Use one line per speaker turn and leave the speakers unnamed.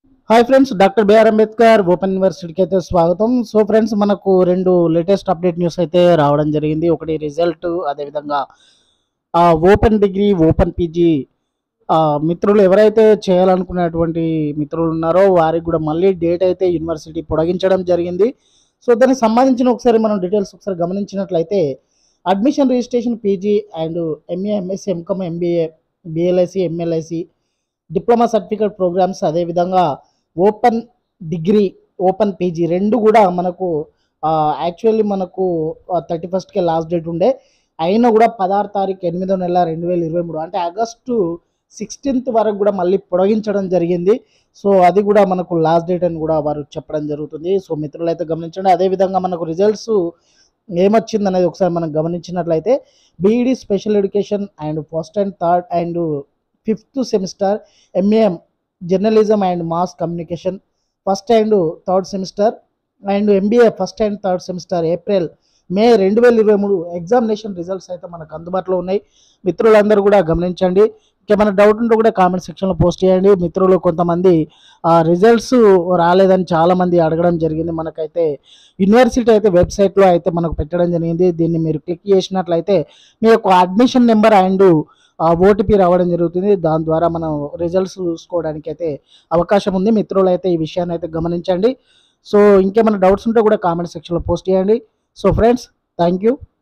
hi friends doctor BR Ambedkar open యూనివర్సిటీకి అయితే స్వాగతం సో ఫ్రెండ్స్ మనకు రెండు లేటెస్ట్ అప్డేట్ న్యూస్ అయితే రావడం జరిగింది ఒకటి రిజల్ట్ అదేవిధంగా ఓపెన్ డిగ్రీ ఓపెన్ పీజీ మిత్రులు ఎవరైతే చేయాలనుకున్నటువంటి మిత్రులు ఉన్నారో వారికి కూడా మళ్ళీ డేట్ అయితే యూనివర్సిటీ పొడిగించడం జరిగింది సో దానికి సంబంధించిన ఒకసారి మనం డీటెయిల్స్ ఒకసారి గమనించినట్లయితే admission registration PG and MA MSc MCom MBA BLIC MLIC diploma certificate programmes అదేవిధంగా ఓపెన్ డిగ్రీ ఓపెన్ పీజీ రెండు కూడా మనకు యాక్చువల్లీ మనకు థర్టీ ఫస్ట్కే లాస్ట్ డేట్ ఉండే అయినా కూడా పదహారు తారీఖు ఎనిమిదో నెల రెండు వేల ఇరవై మూడు అంటే ఆగస్టు సిక్స్టీన్త్ వరకు కూడా మళ్ళీ పొడిగించడం జరిగింది సో అది కూడా మనకు లాస్ట్ డేట్ అని కూడా వారు చెప్పడం జరుగుతుంది సో మిత్రులు అయితే గమనించండి అదేవిధంగా మనకు రిజల్ట్స్ ఏమొచ్చింది అనేది ఒకసారి మనం గమనించినట్లయితే BEd special education and first and third and fifth semester MAM journalism and mass communication first and third semester and MBA first and third semester April May రెండు వేల ఇరవై మూడు ఎగ్జామినేషన్ రిజల్ట్స్ అయితే మనకు అందుబాటులో ఉన్నాయి మిత్రులందరూ కూడా గమనించండి ఇంకేమైనా డౌట్ ఉంటే కూడా కామెంట్ సెక్షన్లో పోస్ట్ చేయండి మిత్రులు కొంతమంది రిజల్ట్స్ రాలేదని చాలామంది అడగడం జరిగింది మనకైతే యూనివర్సిటీ అయితే వెబ్సైట్లో అయితే మనకు పెట్టడం జరిగింది దీన్ని మీరు క్లిక్ చేసినట్లయితే మీ యొక్క అడ్మిషన్ నెంబర్ అండ్ ఓటీపీ రావడం జరుగుతుంది దాని ద్వారా మనం రిజల్ట్స్ చూసుకోవడానికి అయితే అవకాశం ఉంది మిత్రులు అయితే ఈ విషయాన్ని అయితే గమనించండి సో ఇంకేమైనా డౌట్స్ ఉంటే కూడా కామెంట్ సెక్షన్లో పోస్ట్ చేయండి సో ఫ్రెండ్స్ థ్యాంక్ యూ